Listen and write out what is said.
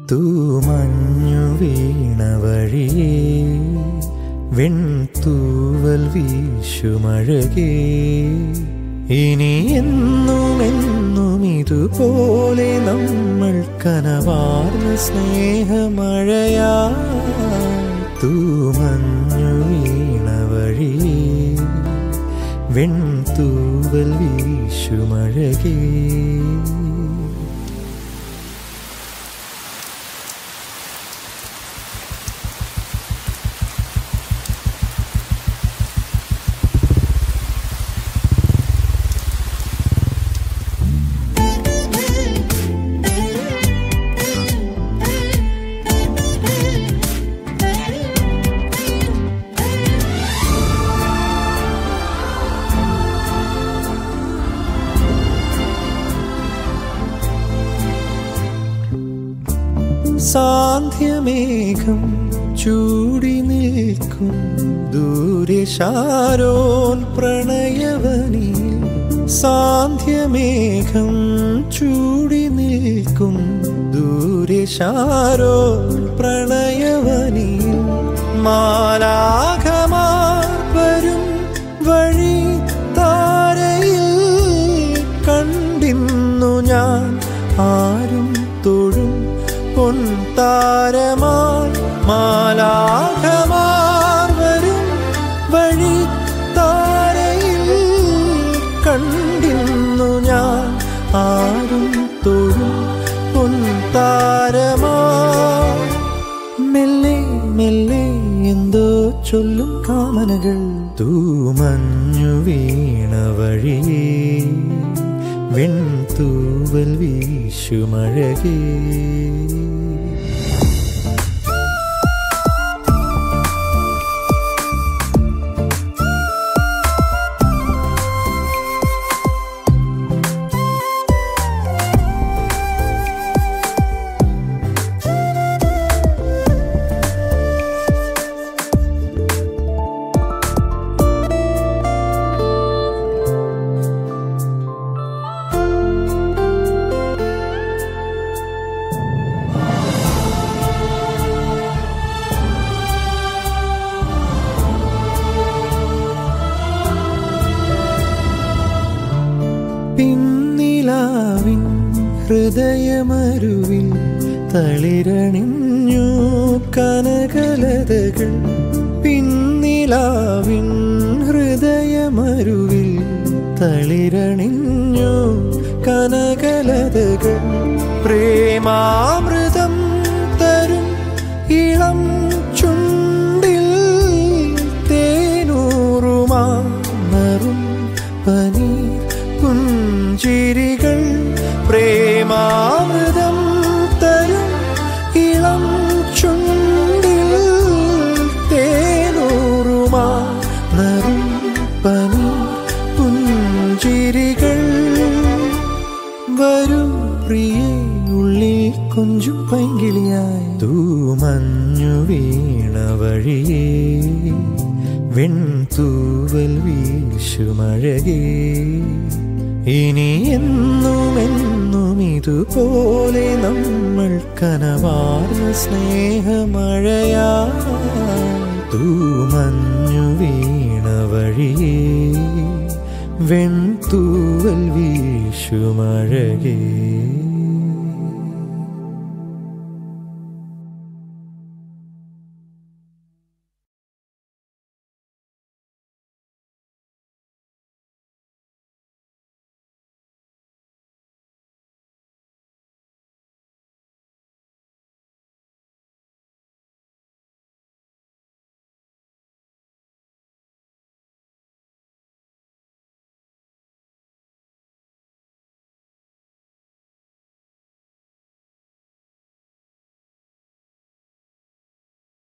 തൂമഞ്ഞു വീണ വഴിയേ വെൺതൂവൽ വീശുമഴകേ ഇനി എന്നും എന്നും ഇതുപോലെ നമ്മൾ കനവാർന്ന സ്നേഹമഴയാ തൂമഞ്ഞു വീണ വഴിയേ വെൺതൂവൽ വീശുമഴകേ സാന്ധ്യമേഘം ചൂടി നിൽക്കും ദൂരെ ശാരോൻ പ്രണയവനിൽ സാന്ധ്യമേഘം ചൂടി നിൽക്കും ദൂരെ ശാരോൻ പ്രണയവനിൽ മാലാഖമാർ വരും വഴി താരയിൽ കണ്ടിന്നു ഞാൻ ആരും തൊഴും പൊൻതാരമായി മാലാഖമാർ വരും വഴി താരയിൽ കണ്ടിന്നു ഞാൻ ആരും തൊഴും പൊൻതാരമായി മെല്ലെ മെല്ലെ എന്തോ ചൊല്ലും കാമനകൾ തൂമഞ്ഞു വീണ വഴിയേ വെൺതൂവൽ വീശുമഴകേ പിന്നിലാവിൻ ഹൃദയമരുവിൽ തളിരണിഞ്ഞു കനകലതകൾ പിന്നിലാവിൻ ഹൃദയമരുവിൽ തളിരണിഞ്ഞു കനകലതകൾ പ്രേമാമൃതം തരും ഇളം ചുണ്ടിൽ തേനൂറുമാറും പനീർ പുഞ്ചിരികൾ പ്രേമാമൃതം തരും ഇളം ചുണ്ടിൽ തേനൂറുമാറും പനീർ പുഞ്ചിരികൾ വരൂ പ്രിയേ ഉള്ളിൽ കൊഞ്ചും പൈങ്കിളിയായി തൂമഞ്ഞു വീണ വഴിയേ വെൺതൂവൽ വീശുമഴകേ ഇനി എന്നും എന്നും ഇതുപോലെ നമ്മൾ കനവാർന്ന സ്നേഹമഴയാ തൂമഞ്ഞു വീണ വഴിയേ വെൺതൂവൽ വീശുമഴകേ